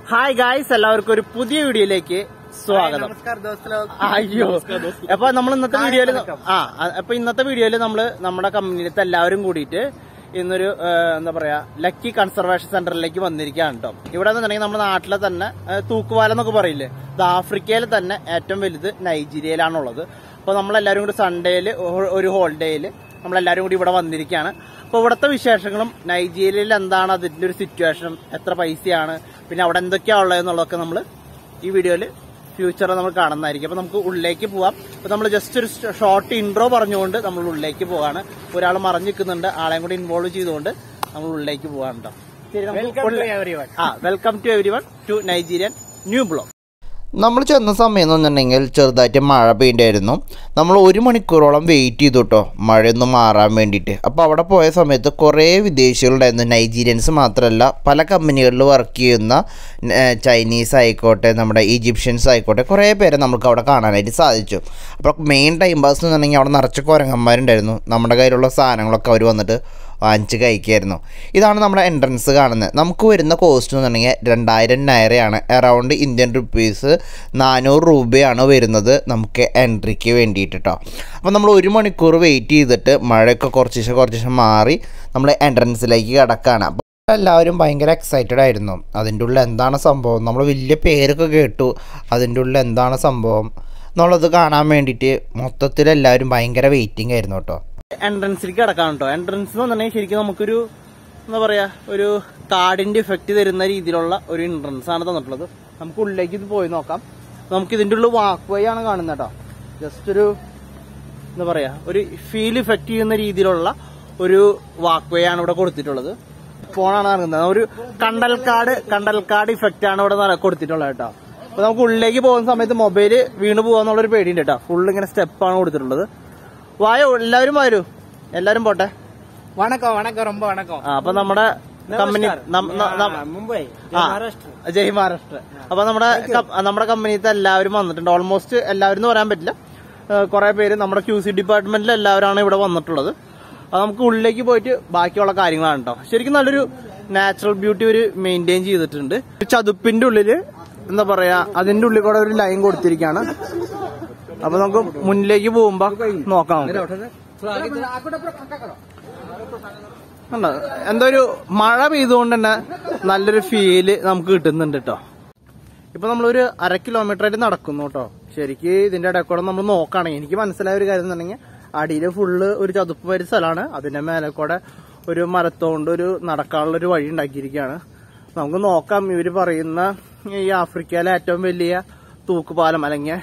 Hi guys എല്ലാവർക്കും ഒരു പുതിയ വീഡിയോയിലേക്ക് സ്വാഗതം നമസ്കാർ ദോസ്ത് ലോഗ് അയ്യോ അപ്പൊ നമ്മൾ ഇന്നത്തെ വീഡിയോയില് ആ അപ്പൊ ഇന്നത്തെ വീഡിയോയില് നമ്മള് നമ്മുടെ കമ്പനിയിലത്തെ എല്ലാവരും കൂടിയിട്ട് ഇന്നൊരു ആ, എന്താ പറയാ ലക്കി കൺസർവേഷൻ സെന്ററിലേക്ക് വന്നിരിക്കുകയാണ് കേട്ടോ ഇവിടെ എന്നുണ്ടെങ്കിൽ നമ്മുടെ നാട്ടിലെ തന്നെ ആ, തൂക്കുപാലം എന്നൊക്കെ പറയില്ലേ ഇത് ആഫ്രിക്കയിൽ തന്നെ ഏറ്റവും വലുത് നൈജീരിയയിലാണുള്ളത് അപ്പൊ നമ്മളെല്ലാവരും കൂടി സൺഡേയില് ഒരു ഹോളിഡേയില് നമ്മളെല്ലാവരും കൂടി ഇവിടെ വന്നിരിക്കുകയാണ് അപ്പോൾ ഇവിടുത്തെ വിശേഷങ്ങളും നൈജീരിയയിൽ എന്താണ് അതിന്റെ ഒരു സിറ്റുവേഷൻ എത്ര പൈസയാണ് പിന്നെ അവിടെ എന്തൊക്കെയാ ഉള്ളതെന്നുള്ളതൊക്കെ നമ്മൾ ഈ വീഡിയോയിൽ ഫ്യൂച്ചറിൽ നമ്മൾ കാണുന്നതായിരിക്കും അപ്പൊ നമുക്ക് ഉള്ളിലേക്ക് പോവാം അപ്പൊ നമ്മൾ ജസ്റ്റ് ഒരു ഷോർട്ട് ഇൻട്രോ പറഞ്ഞുകൊണ്ട് നമ്മൾ ഉള്ളിലേക്ക് പോവാണ് ഒരാൾ മറഞ്ഞു നിൽക്കുന്നുണ്ട് ആളെയും കൂടി ഇൻവോൾവ് ചെയ്തുകൊണ്ട് നമ്മൾ ഉള്ളിലേക്ക് പോവാണ് കേട്ടോ ശരി, നമുക്ക് Welcome to ഉള്ളിൽ- everyone. Ah welcome to everyone to Nigerian new blog നമ്മൾ ചെന്ന സമയം എന്ന് പറഞ്ഞിട്ടുണ്ടെങ്കിൽ ചെറുതായിട്ട് മഴ പെയ്യുണ്ടായിരുന്നു നമ്മൾ ഒരു മണിക്കൂറോളം വെയിറ്റ് ചെയ്തു കേട്ടോ മഴയൊന്ന് മാറാൻ വേണ്ടിയിട്ട് അപ്പോൾ അവിടെ പോയ സമയത്ത് കുറേ വിദേശികളുണ്ടായിരുന്നു നൈജീരിയൻസ് മാത്രമല്ല പല കമ്പനികളിൽ വർക്ക് ചെയ്യുന്ന ഏർ, ചൈനീസ് ആയിക്കോട്ടെ നമ്മുടെ ഈജിപ്ഷ്യൻസ് ആയിക്കോട്ടെ കുറേ പേരെ നമുക്ക് അവിടെ കാണാനായിട്ട് സാധിച്ചു അപ്പോൾ മെയിൻ ടൈം പാസ് എന്ന് പറഞ്ഞിട്ടുണ്ടെങ്കിൽ അവിടെ നിറച്ച് കുരങ്ങന്മാരുണ്ടായിരുന്നു നമ്മുടെ കയ്യിലുള്ള സാധനങ്ങളൊക്കെ അവർ വന്നിട്ട് വാങ്ങിച്ച് കഴിക്കായിരുന്നു ഇതാണ് നമ്മുടെ എൻട്രൻസ് കാണുന്നത് നമുക്ക് വരുന്ന കോസ്റ്റ് എന്ന് പറഞ്ഞിട്ടുണ്ടെങ്കിൽ രണ്ടായിരം നായരയാണ് അറൗണ്ട് ഇന്ത്യൻ റുപ്പീസ് നാനൂറ് രൂപയാണ് വരുന്നത് നമുക്ക് എൻട്രിക്ക് വേണ്ടിയിട്ട് കേട്ടോ അപ്പോൾ നമ്മൾ ഒരു മണിക്കൂർ വെയിറ്റ് ചെയ്തിട്ട് മഴയൊക്കെ കുറച്ച് ദിവസം കുറച്ച് ദിവസം മാറി നമ്മൾ എൻട്രൻസിലേക്ക് കിടക്കുകയാണ് അപ്പോൾ എല്ലാവരും ഭയങ്കര എക്സൈറ്റഡ് ആയിരുന്നു അതിൻ്റെ ഉള്ളിൽ എന്താണ് സംഭവം നമ്മൾ വലിയ പേരൊക്കെ കേട്ടു അതിൻ്റെ ഉള്ളിൽ എന്താണ് സംഭവം എന്നുള്ളത് കാണാൻ വേണ്ടിയിട്ട് മൊത്തത്തിൽ എല്ലാവരും ഭയങ്കര വെയിറ്റിംഗ് ആയിരുന്നു കേട്ടോ എൻട്രൻസിലേക്ക് കിടക്കാം കേട്ടോ എൻട്രൻസ് എന്ന് പറഞ്ഞാൽ ശരിക്കും നമുക്കൊരു എന്താ പറയാ ഒരു കാർഡിന്റെ ഇഫക്റ്റ് തരുന്ന രീതിയിലുള്ള ഒരു എൻട്രൻസ് ആണ് തന്നിട്ടുള്ളത് നമുക്ക് ഉള്ളിലേക്ക് ഇത് പോയി നോക്കാം നമുക്ക് ഇതിന്റെ ഉള്ളിൽ വാക്ക് വേ ആണ് കാണുന്നത് കേട്ടോ ജസ്റ്റ് ഒരു എന്താ പറയാ ഒരു ഫീൽ ഇഫക്റ്റ് ചെയ്യുന്ന രീതിയിലുള്ള ഒരു വാക്ക് വേ ആണ് ഇവിടെ കൊടുത്തിട്ടുള്ളത് ഫോണാണ് ഇറങ്ങുന്നത് ഒരു കണ്ടൽക്കാട് കണ്ടൽക്കാട് ഇഫക്റ്റ് ആണ് ഇവിടെ നട- കൊടുത്തിട്ടുള്ളത് കേട്ടോ അപ്പൊ നമുക്ക് ഉള്ളിലേക്ക് പോകുന്ന സമയത്ത് മൊബൈല് വീണ് പോകാന്നുള്ളൊരു പേടിയുണ്ട് കേട്ടോ ഫുള്ള് ഇങ്ങനെ സ്റ്റെപ്പാണ് കൊടുത്തിട്ടുള്ളത് വായോ എല്ലാവരും വരൂ എല്ലാവരും പോട്ടെ വണക്കം വണക്കം ரொம்ப വണക്കം ആ, അപ്പൊ നമ്മുടെ കമ്പനി നം- ന- നം- മുംബൈ ആ, മഹാരാഷ്ട്ര ജയ് മഹാരാഷ്ട്ര അപ്പൊ നമ്മുടെ കം- നമ്മുടെ കമ്പനിത്തെ എല്ലാവരും വന്നിട്ടുണ്ട് ഓൾമോസ്റ്റ് എല്ലാവരും എന്ന് പറയാൻ പറ്റില്ല കുറെ പേര് നമ്മുടെ ക്യൂ സി ഡിപ്പാർട്ട്മെന്റിൽ എല്ലാവരാണ് ഇവിടെ വന്നിട്ടുള്ളത് അത് നമുക്ക് ഉള്ളിലേക്ക് പോയിട്ട് ബാക്കിയുള്ള കാര്യങ്ങളാണ് കേട്ടോ ശരിക്കും നല്ലൊരു നാച്ചുറൽ ബ്യൂട്ടി ഒരു മെയിൻറ്റെയിൻ ചെയ്തിട്ടുണ്ട് ഒരു ചതുപ്പിന്റെ ഉള്ളില് എന്താ പറയാ അതിന്റെ ഉള്ളിൽ കൂടെ ഒരു ലൈൻ കൊടുത്തിരിക്കുകയാണ് അപ്പൊ നമുക്ക് മുന്നിലേക്ക് പോകുമ്പോ നോക്കാം നമുക്ക്. കണ്ടോ? എന്തോ ഒരു മഴ പെയ്തുകൊണ്ട് തന്നെ നല്ലൊരു ഫീല് നമുക്ക് കിട്ടുന്നുണ്ട് കേട്ടോ ഇപ്പൊ നമ്മളൊരു അര കിലോമീറ്റർ ആയിട്ട് നടക്കുന്നു കേട്ടോ ശരിക്ക് ഇതിന്റെ ഇടയിൽ കൂടെ നമ്മൾ നോക്കുകയാണെങ്കിൽ എനിക്ക് മനസ്സിലായ ഒരു കാര്യം എന്നുണ്ടെങ്കിൽ അടിയിൽ ഫുള്ള് ഒരു ചതുപ്പ് വരി സ്ഥലമാണ് അതിന്റെ മേലെ കൂടെ ഒരു മരത്തോണ്ട് ഒരു നടക്കാനുള്ള ഒരു വഴി ഉണ്ടാക്കിയിരിക്കുകയാണ് നമുക്ക് നോക്കാം ഇവര് പറയുന്ന ഈ ആഫ്രിക്കയിലെ ഏറ്റവും വലിയ തൂക്കുപാലം അല്ലെങ്കിൽ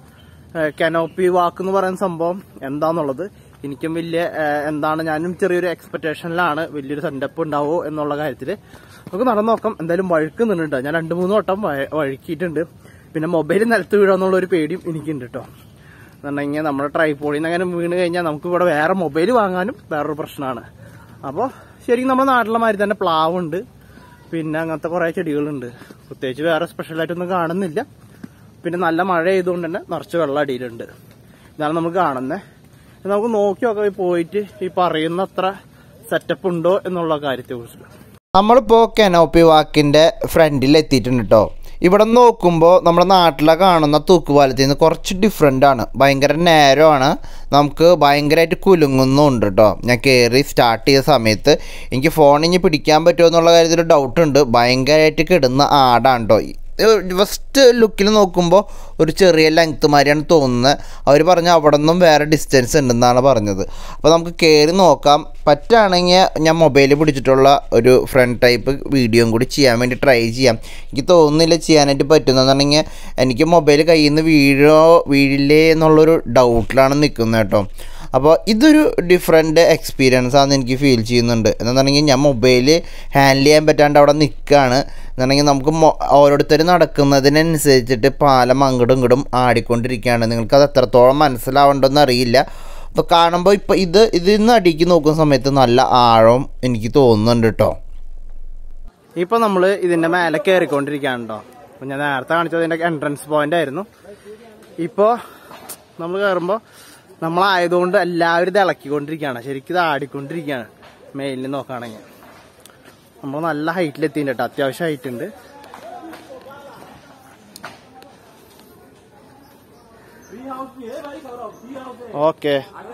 കനോപ്പി വാക്ക് എന്ന് പറയുന്ന സംഭവം എന്താന്നുള്ളത് എനിക്കും വലിയ ഏഹ്, എന്താണ് ഞാനും ചെറിയൊരു എക്സ്പെക്ടേഷനിലാണ് വലിയൊരു സെറ്റപ്പ് ഉണ്ടാവോ എന്നുള്ള കാര്യത്തിൽ നമുക്ക് നടന്നു നോക്കാം എന്തായാലും വഴുക്കുന്നുണ്ട് ഞാൻ രണ്ട് മൂന്ന് വട്ടം വഴ- വഴുക്കിയിട്ടുണ്ട് പിന്നെ മൊബൈൽ നിലത്ത് വീഴാന്നുള്ള ഒരു പേടിയും എനിക്കുണ്ട് കേട്ടോ എന്നുണ്ടെങ്കിൽ നമ്മുടെ ട്രൈപോളിൽ നിന്ന് അങ്ങനെ വീണ് കഴിഞ്ഞാൽ നമുക്ക് ഇവിടെ വേറെ മൊബൈൽ വാങ്ങാനും വേറൊരു പ്രശ്നമാണ് അപ്പോൾ ശരിക്കും നമ്മുടെ നാട്ടിലെ മാതിരി തന്നെ പ്ലാവുണ്ട് പിന്നെ അങ്ങനത്തെ കുറേ ചെടികളുണ്ട് പ്രത്യേകിച്ച് വേറെ സ്പെഷ്യലായിട്ടൊന്നും കാണുന്നില്ല പിന്നെ നല്ല മഴ ചെയ്തുകൊണ്ട് തന്നെ നിറച്ച് വെള്ളം അടിയിലുണ്ട് ഇതാണ് നമുക്ക് കാണുന്നത് നമുക്ക് നോക്കി നോക്കാം പോയിട്ട് ഈ പറയുന്ന അത്ര സെറ്റപ്പ് ഉണ്ടോ എന്നുള്ള കാര്യത്തെ കുറിച്ച് നമ്മളിപ്പോൾ കെനോപ്പി വാക്കിൻ്റെ ഫ്രണ്ടിൽ എത്തിയിട്ടുണ്ട് കേട്ടോ ഇവിടെ നോക്കുമ്പോൾ നമ്മുടെ നാട്ടിലെ കാണുന്ന തൂക്കുപാലത്തിൽ നിന്ന് കുറച്ച് ഡിഫറെൻ്റ് ആണ് ഭയങ്കര നേരോ ആണ് നമുക്ക് ഭയങ്കരമായിട്ട് കുലുങ്ങുന്നുണ്ട് കേട്ടോ ഞാൻ കയറി സ്റ്റാർട്ട് ചെയ്ത സമയത്ത് എനിക്ക് ഫോൺ ഇനി പിടിക്കാൻ പറ്റുമോ എന്നുള്ള കാര്യത്തിൽ ഡൗട്ട് ഉണ്ട് ഭയങ്കരമായിട്ട് കിടുന്ന ആടാണ് കേട്ടോ ഫസ്റ്റ് ലുക്കിൽ നോക്കുമ്പോൾ ഒരു ചെറിയ ലെങ്ത് മാതിരിയാണ് തോന്നുന്നത് അവർ പറഞ്ഞ അവിടെ നിന്നും വേറെ ഡിസ്റ്റൻസ് ഉണ്ടെന്നാണ് പറഞ്ഞത് അപ്പോൾ നമുക്ക് കയറി നോക്കാം പറ്റുകയാണെങ്കിൽ ഞാൻ മൊബൈൽ പിടിച്ചിട്ടുള്ള ഒരു ഫ്രണ്ട് ടൈപ്പ് വീഡിയോയും കൂടി ചെയ്യാൻ വേണ്ടി ട്രൈ ചെയ്യാം എനിക്ക് തോന്നുന്നില്ല ചെയ്യാനായിട്ട് പറ്റുന്നതെന്നുണ്ടെങ്കിൽ എനിക്ക് മൊബൈൽ കയ്യിൽ നിന്ന് വീഴോ വീഴില്ലേ എന്നുള്ളൊരു ഡൗട്ടിലാണ് നിൽക്കുന്നത് കേട്ടോ അപ്പോൾ ഇതൊരു ഡിഫറെൻറ്റ് എക്സ്പീരിയൻസ് ആണെന്ന് എനിക്ക് ഫീൽ ചെയ്യുന്നുണ്ട് എന്നുണ്ടെങ്കിൽ ഞാൻ മൊബൈൽ ഹാൻഡിൽ ചെയ്യാൻ പറ്റാണ്ട് അവിടെ നിൽക്കുകയാണ് എന്നുണ്ടെങ്കിൽ നമുക്ക് മൊ- ഓരോരുത്തർ നടക്കുന്നതിനനുസരിച്ചിട്ട് പാലം അങ്ങോട്ടും ഇങ്ങോട്ടും ആടിക്കൊണ്ടിരിക്കുകയാണ് നിങ്ങൾക്കത് എത്രത്തോളം മനസ്സിലാവേണ്ടെന്ന് അറിയില്ല അപ്പോൾ കാണുമ്പോൾ ഇപ്പോൾ ഇത് ഇതിൽ നിന്ന് അടിക്ക് നോക്കുന്ന സമയത്ത് നല്ല ആഴം എനിക്ക് തോന്നുന്നുണ്ട് കേട്ടോ ഇപ്പൊ നമ്മള് ഇതിന്റെ മേലെ കയറിക്കൊണ്ടിരിക്കുകയാണ് കേട്ടോ അപ്പൊ ഞാൻ നേരത്തെ കാണിച്ചത് ഇതിന്റെ എൻട്രൻസ് പോയിന്റ് ആയിരുന്നു ഇപ്പോ നമ്മൾ കയറുമ്പോ നമ്മളായതുകൊണ്ട് എല്ലാവരും ഇത് ഇളക്കിക്കൊണ്ടിരിക്കുകയാണ് ശരിക്കും ഇത് ആടിക്കൊണ്ടിരിക്കുകയാണ് മെയിലിൽ നോക്കുകയാണെങ്കിൽ നമ്മൾ നല്ല ഹൈറ്റിൽ എത്തിയിട്ടുണ്ട് കേട്ടോ അത്യാവശ്യം ഹൈറ്റ് ഉണ്ട് ഓക്കെ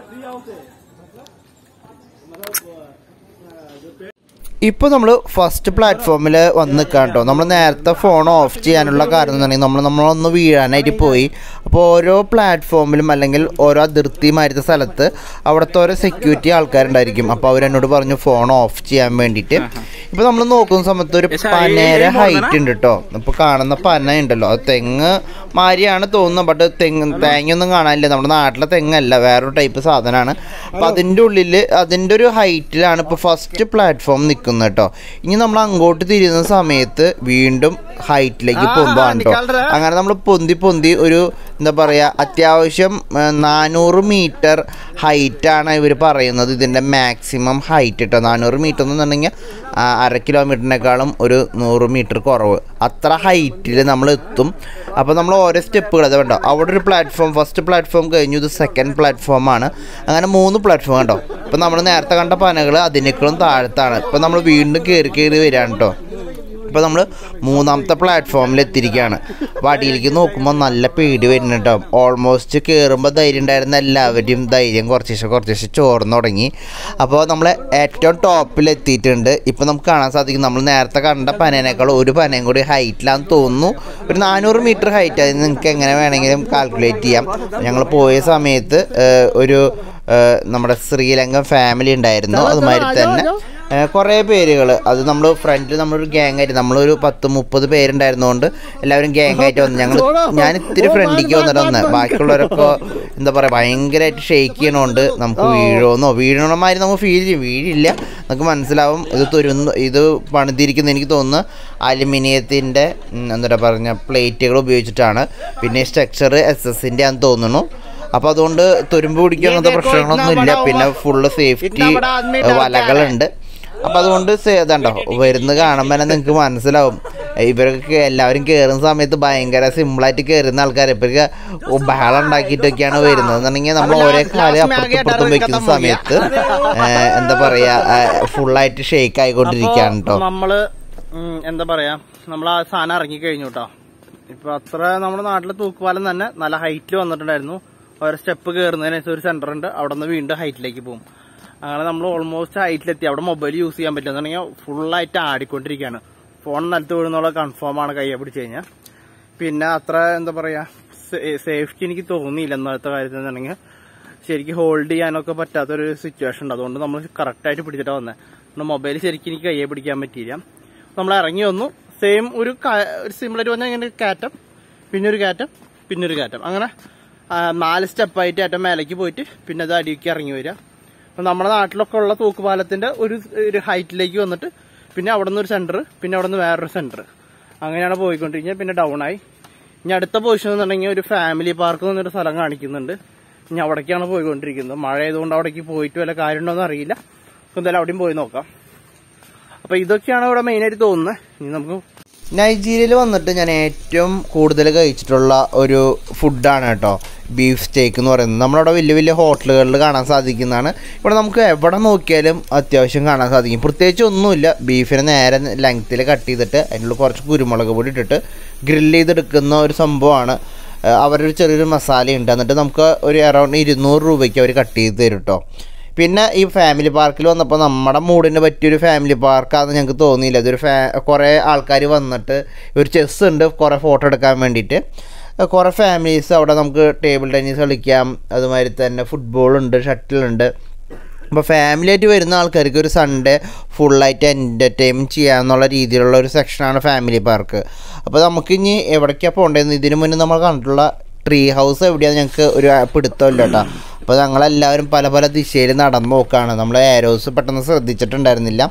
ഇപ്പോൾ നമ്മൾ ഫസ്റ്റ് പ്ലാറ്റ്ഫോമിൽ വന്ന് നിൽക്കാം കേട്ടോ നമ്മൾ നേരത്തെ ഫോൺ ഓഫ് ചെയ്യാനുള്ള കാരണം എന്ന് പറഞ്ഞാൽ നമ്മൾ നമ്മളൊന്ന് വീഴാനായിട്ട് പോയി അപ്പോൾ ഓരോ പ്ലാറ്റ്ഫോമിലും അല്ലെങ്കിൽ ഓരോ അതിർത്തിയുമായിരുന്ന സ്ഥലത്ത് അവിടുത്തെ ഓരോ സെക്യൂരിറ്റി ആൾക്കാരുണ്ടായിരിക്കും അപ്പോൾ അവരെന്നോട് പറഞ്ഞു ഫോൺ ഓഫ് ചെയ്യാൻ വേണ്ടിയിട്ട് ഇപ്പോൾ നമ്മൾ നോക്കുന്ന സമയത്ത് ഒരു പനേര ഹൈറ്റ് ഉണ്ട് കേട്ടോ ഇപ്പോൾ കാണുന്ന പന ഉണ്ടല്ലോ അത് തെങ്ങ് മാരിയാണ് തോന്നുന്നത് ബട്ട് തെങ്ങ് തേങ്ങയൊന്നും കാണാനില്ല നമ്മുടെ നാട്ടിലെ തെങ്ങല്ല വേറൊരു ടൈപ്പ് സാധനമാണ് അപ്പോൾ അതിൻ്റെ ഉള്ളിൽ അതിൻ്റെ ഒരു ഹൈറ്റിലാണ് ഇപ്പോൾ ഫസ്റ്റ് പ്ലാറ്റ്ഫോം നിൽക്കുന്നത് കേട്ടോ ഇനി നമ്മൾ അങ്ങോട്ട് തിരിയുന്ന സമയത്ത് വീണ്ടും ഹൈറ്റിലേക്ക് ആ, പോകുമ്പോൾ കേട്ടോ നിക്കാൾട്രെ. അങ്ങനെ നമ്മൾ പൊന്തി പൊന്തി ഒരു എന്താ പറയുക അത്യാവശ്യം നാനൂറ് മീറ്റർ ഹൈറ്റാണ് ഇവർ പറയുന്നത് ഇതിൻ്റെ മാക്സിമം ഹൈറ്റ് കേട്ടോ നാനൂറ് മീറ്റർ എന്നുണ്ടെങ്കിൽ ആ, അര കിലോമീറ്ററിനേക്കാളും ഒരു നൂറ് മീറ്റർ കുറവ് അത്ര ഹൈറ്റിൽ നമ്മൾ എത്തും അപ്പോൾ നമ്മൾ ഓരോ സ്റ്റെപ്പുകൾ അത് വേണ്ടോ അവിടെ ഒരു പ്ലാറ്റ്ഫോം ഫസ്റ്റ് പ്ലാറ്റ്ഫോം കഴിഞ്ഞു ഇത് സെക്കൻഡ് പ്ലാറ്റ്ഫോമാണ് അങ്ങനെ മൂന്ന് പ്ലാറ്റ്ഫോം കേട്ടോ ഇപ്പോൾ നമ്മൾ നേരത്തെ കണ്ട പനകൾ അതിനേക്കാളും താഴത്താണ് ഇപ്പോൾ നമ്മൾ വീണ്ടും കയറി കയറി വരികയാണ് കേട്ടോ ഇപ്പോൾ നമ്മൾ മൂന്നാമത്തെ പ്ലാറ്റ്ഫോമിൽ എത്തിയിരിക്കുകയാണ് അപ്പോൾ അടിയിലേക്ക് നോക്കുമ്പോൾ നല്ല പേടി വരുന്നുണ്ട് കേട്ടോ ഓൾമോസ്റ്റ് കയറുമ്പോൾ ധൈര്യം ഉണ്ടായിരുന്ന എല്ലാവരുടെയും ധൈര്യം കുറച്ചേശ്ശെ കുറച്ചേശ്ശെ ചോർന്ന് തുടങ്ങി അപ്പോൾ നമ്മൾ ഏറ്റവും ടോപ്പിൽ എത്തിയിട്ടുണ്ട് ഇപ്പോൾ നമുക്ക് കാണാൻ സാധിക്കും നമ്മൾ നേരത്തെ കണ്ട പനേനേക്കാൾ ഒരു പനയും കൂടി ഹൈറ്റിലാന്ന് തോന്നുന്നു ഒരു നാനൂറ് മീറ്റർ ഹൈറ്റ് അത് നിങ്ങൾക്ക് എങ്ങനെ വേണമെങ്കിലും കാൽക്കുലേറ്റ് ചെയ്യാം ഞങ്ങൾ പോയ സമയത്ത് ഏഹ്, ഒരു ഏഹ്, നമ്മുടെ ശ്രീലങ്കൻ ഫാമിലി ഉണ്ടായിരുന്നു അതുമാതിരി തന്നെ കുറേ പേരുകൾ അത് നമ്മൾ ഫ്രണ്ടിൽ നമ്മളൊരു ഗ്യാങ് ആയിട്ട് നമ്മളൊരു പത്ത് മുപ്പത് പേരുണ്ടായിരുന്നതുകൊണ്ട് എല്ലാവരും ഗ്യാങ് ആയിട്ട് വന്നു ഞങ്ങൾ ഞാൻ ഇത്തിരി ഫ്രണ്ടിലേക്ക് വന്നിട്ട് വന്ന് ബാക്കിയുള്ളവരൊക്കെ എന്താ പറയുക ഭയങ്കരമായിട്ട് ഷെയ്ക്ക് ചെയ്യണോണ്ട് നമുക്ക് വീഴുമെന്നോ വീഴണമാതിരി നമുക്ക് ഫീൽ ചെയ്യും വീഴില്ല നമുക്ക് മനസ്സിലാവും ഇത് തുരുന്ന് ഇത് പണിതിരിക്കുന്ന എനിക്ക് തോന്നുന്നു അലുമിനിയത്തിൻ്റെ എന്താ പറഞ്ഞ പ്ലേറ്റുകൾ ഉപയോഗിച്ചിട്ടാണ് പിന്നെ സ്ട്രക്ചർ എസ് എസിൻ്റെ ആണെന്ന് തോന്നുന്നു അപ്പോൾ അതുകൊണ്ട് തുരുമ്പ് പിടിക്കുക അങ്ങനത്തെ പ്രശ്നങ്ങളൊന്നും ഇല്ല പിന്നെ ഫുള്ള് സേഫ്റ്റി വലകളുണ്ട് അപ്പം അതുകൊണ്ട് ഇതുണ്ടോ വരുന്ന കാണുമ്പോൾ തന്നെ നിങ്ങൾക്ക് മനസ്സിലാവും ഇവരൊക്കെ എല്ലാവരും കയറുന്ന സമയത്ത് ഭയങ്കര സിമ്പിളായിട്ട് കയറുന്ന ആൾക്കാർ ഇവർക്ക് ബഹളം ഉണ്ടാക്കിയിട്ടൊക്കെയാണ് വരുന്നത് എന്നുണ്ടെങ്കിൽ നമ്മൾ ഓരോ കാലം അപ്പുറത്തും ഇപ്പുറത്തും വെക്കുന്ന സമയത്ത് ഏഹ്, എന്താ പറയുക ഫുള്ളായിട്ട് ഷേക്ക് ആയിക്കൊണ്ടിരിക്കുകയാണ് കേട്ടോ നമ്മള് ഉം, എന്താ പറയാ നമ്മൾ ആ സാധനം ഇറങ്ങി കഴിഞ്ഞു കേട്ടോ ഇപ്പൊ അത്ര നമ്മുടെ നാട്ടിലെ തൂക്കുപാലം തന്നെ നല്ല ഹൈറ്റിൽ വന്നിട്ടുണ്ടായിരുന്നു ഓരോ സ്റ്റെപ്പ് കയറുന്നതിനനുസരിച്ച് ഒരു സെന്റർ ഉണ്ട് അവിടെ നിന്ന് വീണ്ടും ഹൈറ്റിലേക്ക് പോകും അങ്ങനെ നമ്മൾ ഓൾമോസ്റ്റ് ഹൈറ്റിലെത്തി അവിടെ മൊബൈൽ യൂസ് ചെയ്യാൻ പറ്റുന്നുണ്ടെങ്കിൽ ഫുള്ളായിട്ട് ആടിക്കൊണ്ടിരിക്കുകയാണ് ഫോൺ നിലത്ത് വീഴുന്നുള്ള കൺഫേം ആണ് കയ്യെ പിടിച്ച് കഴിഞ്ഞാൽ പിന്നെ അത്ര എന്താ പറയാ സേഫ്റ്റി എനിക്ക് തോന്നിയില്ല ഇന്നത്തെ കാര്യത്തിൽ എന്നുണ്ടെങ്കിൽ ശരിക്കും ഹോൾഡ് ചെയ്യാനൊക്കെ പറ്റാത്തൊരു സിറ്റുവേഷൻ ഉണ്ട് അതുകൊണ്ട് നമ്മൾ കറക്റ്റായിട്ട് പിടിച്ചിട്ടാണ് വന്നത് മൊബൈൽ ശരിക്കും എനിക്ക് കയ്യെ പിടിക്കാൻ പറ്റിയില്ല നമ്മൾ ഇറങ്ങി വന്നു സെയിം ഒരു കാ- ഒരു സിമ്പിളായിട്ട് പറഞ്ഞാൽ ഇങ്ങനെ ഒരു കയറ്റം പിന്നെ ഒരു കയറ്റം പിന്നെ ഒരു കയറ്റം അങ്ങനെ ആ, നാല് സ്റ്റെപ്പായിട്ട് ഏറ്റവും മേലേക്ക് പോയിട്ട് പിന്നെ അത് അടിയിലേക്ക് ഇറങ്ങി വരിക അപ്പം നമ്മുടെ നാട്ടിലൊക്കെ ഉള്ള തൂക്കുപാലത്തിന്റെ ഒരു ഒരു ഹൈറ്റിലേക്ക് വന്നിട്ട് പിന്നെ അവിടെ നിന്ന് ഒരു സെന്റർ പിന്നെ അവിടെ നിന്ന് വേറൊരു സെന്റർ അങ്ങനെയാണ് പോയിക്കൊണ്ടിരിക്കുന്നത് പിന്നെ ഡൗൺ ആയി ഇനി അടുത്ത പൊസിഷൻ എന്നുണ്ടെങ്കിൽ ഒരു ഫാമിലി പാർക്ക് എന്നൊരു സ്ഥലം കാണിക്കുന്നുണ്ട് ഇനി അവിടേക്കാണ് പോയിക്കൊണ്ടിരിക്കുന്നത് മഴ ആയതുകൊണ്ട് അവിടേക്ക് പോയിട്ട് വല്ല കാര്യമുണ്ടോന്ന് അറിയില്ല അപ്പൊ എന്തായാലും അവിടെയും പോയി നോക്കാം അപ്പൊ ഇതൊക്കെയാണ് ഇവിടെ മെയിനായിട്ട് തോന്നുന്നത് ഇനി നമുക്ക് നൈജീരിയയിൽ വന്നിട്ട് ഞാൻ ഏറ്റവും കൂടുതൽ കഴിച്ചിട്ടുള്ള ഒരു ഫുഡാണ് കേട്ടോ ബീഫ് സ്റ്റേക്ക് എന്ന് പറയുന്നത് നമ്മളവിടെ വലിയ വലിയ ഹോട്ടലുകളിൽ കാണാൻ സാധിക്കുന്നതാണ് ഇവിടെ നമുക്ക് എവിടെ നോക്കിയാലും അത്യാവശ്യം കാണാൻ സാധിക്കും പ്രത്യേകിച്ച് ഒന്നുമില്ല ബീഫിനെ നേരെ ലെങ്ത്തിൽ കട്ട് ചെയ്തിട്ട് അതിനുള്ള കുറച്ച് കുരുമുളക് പൊടി ഇട്ടിട്ട് ഗ്രില്ല് ചെയ്തെടുക്കുന്ന ഒരു സംഭവമാണ് ഏഹ് അവരുടെ ഒരു ചെറിയൊരു മസാലയുണ്ട് എന്നിട്ട് നമുക്ക് ഒരു അറൗണ്ട് ഇരുന്നൂറ് രൂപയ്ക്ക് അവർ കട്ട് ചെയ്ത് തരും കേട്ടോ പിന്നെ ഈ ഫാമിലി പാർക്കിൽ വന്നപ്പോൾ നമ്മുടെ മൂഡിന് പറ്റിയൊരു ഫാമിലി പാർക്കാണെന്ന് ഞങ്ങൾക്ക് തോന്നിയില്ല ഇതൊരു ഫാ കുറേ ആൾക്കാർ വന്നിട്ട് ഒരു ചെസ് ഉണ്ട് കുറേ ഫോട്ടോ എടുക്കാൻ വേണ്ടിയിട്ട് കുറേ ഫാമിലീസ് അവിടെ നമുക്ക് ടേബിൾ ടെന്നീസ് കളിക്കാം അതുമാതിരി തന്നെ ഫുട്ബോളുണ്ട് ഷട്ടിലുണ്ട് അപ്പോൾ ഫാമിലി ആയിട്ട് വരുന്ന ആൾക്കാർക്ക് ഒരു സൺഡേ ഫുള്ളായിട്ട് എൻ്റർടൈൻ ചെയ്യാന്നുള്ള രീതിയിലുള്ള ഒരു സെക്ഷനാണ് ഫാമിലി പാർക്ക് അപ്പോൾ നമുക്കിനി എവിടേക്കാണ് പോകേണ്ടതെന്ന് ഇതിനു മുന്നേ നമ്മൾ കണ്ടിട്ടുള്ള ട്രീ ഹൗസ് എവിടെയാണെന്ന് ഞങ്ങൾക്ക് ഒരു പിടുത്തമില്ല കേട്ടോ അപ്പോൾ ഞങ്ങളെല്ലാവരും പല പല ദിശയിൽ നടന്നു നോക്കുകയാണ് നമ്മൾ ഏരോസ് പെട്ടെന്ന് ശ്രദ്ധിച്ചിട്ടുണ്ടായിരുന്നില്ല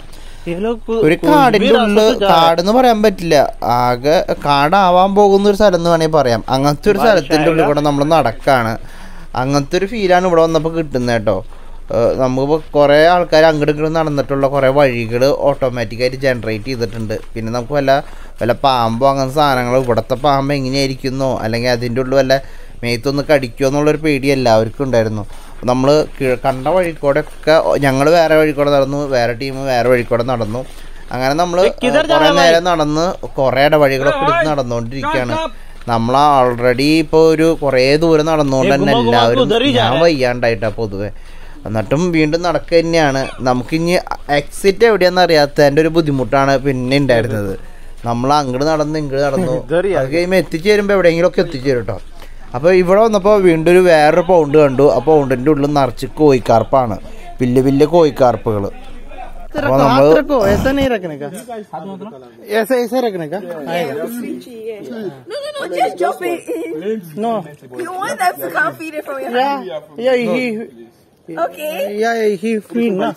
ഒരു കാടിന്റെ ഉള്ളില് കാടെന്ന് പറയാൻ പറ്റില്ല ആകെ കാടാവാൻ പോകുന്ന ഒരു സ്ഥലം എന്ന് വേണമെങ്കിൽ പറയാം അങ്ങനത്തെ ഒരു സ്ഥലത്തിന്റെ ഉള്ളിൽ കൂടെ നമ്മൾ നടക്കാണ് അങ്ങനത്തെ ഒരു ഫീലാണ് ഇവിടെ വന്നപ്പോൾ കിട്ടുന്നത് കേട്ടോ ഏഹ് നമുക്കിപ്പോൾ കുറേ ആൾക്കാർ അങ്ങോട്ടും ഇങ്ങോട്ടും നടന്നിട്ടുള്ള കുറേ വഴികൾ ഓട്ടോമാറ്റിക്കായിട്ട് ജനറേറ്റ് ചെയ്തിട്ടുണ്ട് പിന്നെ നമുക്ക് വല്ല വല്ല പാമ്പോ അങ്ങനത്തെ സാധനങ്ങൾ ഇവിടുത്തെ പാമ്പ് എങ്ങനെയായിരിക്കുന്നോ അല്ലെങ്കിൽ അതിൻ്റെ ഉള്ളിൽ വല്ല മേത്തൊന്ന് കടിക്കുമോ എന്നുള്ളൊരു പേടി എല്ലാവർക്കും ഉണ്ടായിരുന്നു നമ്മൾ കണ്ട വഴിക്കൂടെ ഒക്കെ ഞങ്ങൾ വേറെ വഴിക്കൂടെ നടന്നു വേറെ ടീം വേറെ വഴിക്കൂടെ നടന്നു അങ്ങനെ നമ്മൾ കുറേ നേരം നടന്ന് കുറേ ഇടവഴികളൊക്കെ എടുത്ത് നടന്നുകൊണ്ടിരിക്കുകയാണ് നമ്മൾ ഓൾറെഡി ഇപ്പോൾ ഒരു കുറേ ദൂരം നടന്നുകൊണ്ട് തന്നെ എല്ലാവരും ഞാൻ വയ്യാണ്ടായിട്ടാ പൊതുവെ എന്നിട്ടും വീണ്ടും നടക്കുക തന്നെയാണ് നമുക്കിനി എക്സിറ്റ് എവിടെയാണെന്ന് അറിയാത്തതിൻ്റെ ഒരു ബുദ്ധിമുട്ടാണ് പിന്നെ ഉണ്ടായിരുന്നത് നമ്മൾ അങ്ങോട്ട് നടന്നു ഇങ്ങോട്ട് നടന്നു അത് കഴിയുമ്പോൾ എത്തിച്ചേരുമ്പോൾ എവിടെയെങ്കിലുമൊക്കെ എത്തിച്ചേരും കേട്ടോ അപ്പോൾ ഇവിടെ വന്നപ്പോൾ വീണ്ടും ഒരു വേറൊരു പൗണ്ട് കണ്ടു ആ പൗണ്ടിൻ്റെ ഉള്ളിൽ നിറച്ച് കോഴിക്കാർപ്പാണ് വലിയ വലിയ കോഴിക്കാർപ്പുകൾ അപ്പോൾ നമ്മൾ हाथ रखो ऐसा नहीं रखने का ऐसा ऐसे रखने का आएगा No, no, no, just drop it in. No You want them to come feed it from your hand. या या ही Okay. या ही फीड ना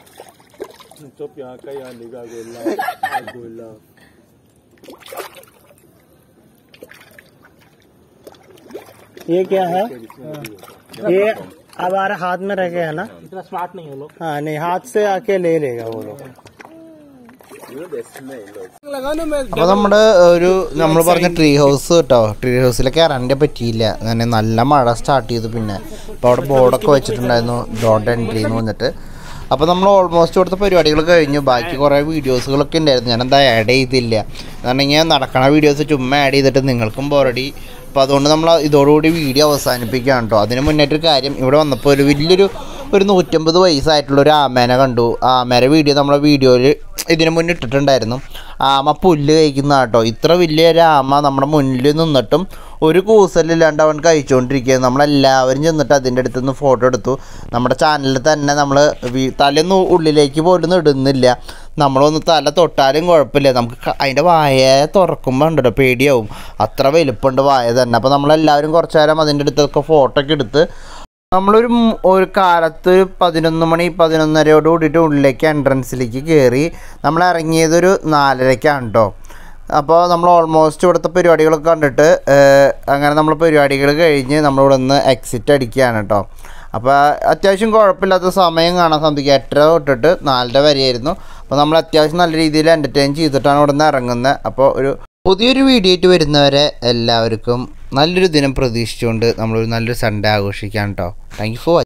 ये क्या है ये अब हमारे हाथ में रखे है ना इतना स्मार्ट नहीं है लोग हाँ नहीं हाथ से आके ले लेगा वो लोग അപ്പോൾ നമ്മുടെ ഒരു നമ്മൾ പറഞ്ഞ ട്രീ ഹൗസ് കേട്ടോ ട്രീ ഹൗസിൽ കയറാൻ്റെ പറ്റിയില്ല അങ്ങനെ നല്ല മഴ സ്റ്റാർട്ട് ചെയ്തു പിന്നെ അപ്പോൾ അവിടെ ബോർഡൊക്കെ വെച്ചിട്ടുണ്ടായിരുന്നു ഡോട്ട് എൻട്രി എന്ന് പറഞ്ഞിട്ട് അപ്പോൾ നമ്മൾ ഓൾമോസ്റ്റ് കൊടുത്ത പരിപാടികൾ കഴിഞ്ഞു ബാക്കി കുറേ വീഡിയോസുകളൊക്കെ ഉണ്ടായിരുന്നു ഞാനെന്താ ആഡ് ചെയ്തില്ല എന്നുണ്ടെങ്കിൽ നടക്കണ വീഡിയോസ് ചുമ്മാ ആഡ് ചെയ്തിട്ട് നിങ്ങൾക്കും ബോറടി അപ്പോൾ അതുകൊണ്ട് നമ്മൾ ഇതോടുകൂടി വീഡിയോ അവസാനിപ്പിക്കുകയാണ് കേട്ടോ അതിന് മുന്നേറ്റൊരു കാര്യം ഇവിടെ വന്നപ്പോൾ ഒരു വലിയൊരു ഒരു നൂറ്റമ്പത് വയസ്സായിട്ടുള്ള ഒരു ആമേനെ കണ്ടു ആ ആമേനെ വീഡിയോ നമ്മളെ വീഡിയോയിൽ ഇതിന് മുന്നേ ഇട്ടിട്ടുണ്ടായിരുന്നു ആമ പുല്ല് കഴിക്കുന്ന കേട്ടോ ഇത്ര വലിയ ഒരു ആമ നമ്മുടെ മുന്നിൽ നിന്നിട്ടും ഒരു കൂസലില്ലാണ്ട് അവൻ കഴിച്ചുകൊണ്ടിരിക്കുക നമ്മളെല്ലാവരും ചെന്നിട്ട് അതിൻ്റെ അടുത്ത് നിന്ന് ഫോട്ടോ എടുത്തു നമ്മുടെ ചാനലിൽ തന്നെ നമ്മൾ തലയൊന്നും ഉള്ളിലേക്ക് പോലും ഇടുന്നില്ല നമ്മളൊന്ന് തല തൊട്ടാലും കുഴപ്പമില്ല നമുക്ക് ക- അതിൻ്റെ വായ തുറക്കുമ്പോൾ ഉണ്ടല്ലോ പേടിയാവും അത്ര വലുപ്പമുണ്ട് വായ തന്നെ അപ്പോൾ നമ്മളെല്ലാവരും കുറച്ച് നേരം അതിൻ്റെ അടുത്തൊക്കെ ഫോട്ടോ ഒക്കെ എടുത്ത് നമ്മളൊരു മ് ഒരു കാലത്ത് ഒരു പതിനൊന്ന് മണി പതിനൊന്നരയോട് കൂടിയിട്ട് ഉള്ളിലേക്ക് എൻട്രൻസിലേക്ക് കയറി നമ്മൾ ഇറങ്ങിയതൊരു നാലരയ്ക്കാണ് കേട്ടോ അപ്പോൾ നമ്മൾ ഓൾമോസ്റ്റ് ഇവിടുത്തെ പരിപാടികളൊക്കെ കണ്ടിട്ട് ഏഹ്, അങ്ങനെ നമ്മൾ പരിപാടികൾ കഴിഞ്ഞ് നമ്മളിവിടെ നിന്ന് എക്സിറ്റ് അടിക്കുകയാണ് കേട്ടോ അപ്പോൾ അത്യാവശ്യം കുഴപ്പമില്ലാത്ത സമയം കാണാൻ സാധിക്കും എട്ടര തൊട്ടിട്ട് നാലര വരെയായിരുന്നു അപ്പോൾ നമ്മൾ അത്യാവശ്യം നല്ല രീതിയിൽ എൻ്റർടൈൻ ചെയ്തിട്ടാണ് ഇവിടെ നിന്ന് ഇറങ്ങുന്നത് അപ്പോൾ ഒരു പുതിയൊരു വീഡിയോ ആയിട്ട് വരുന്നവരെ എല്ലാവർക്കും നല്ലൊരു ദിനം പ്രതീക്ഷിച്ചുകൊണ്ട് നമ്മളൊരു നല്ലൊരു സൺഡേ ആഘോഷിക്കാം കേട്ടോ താങ്ക് യു ഫോർ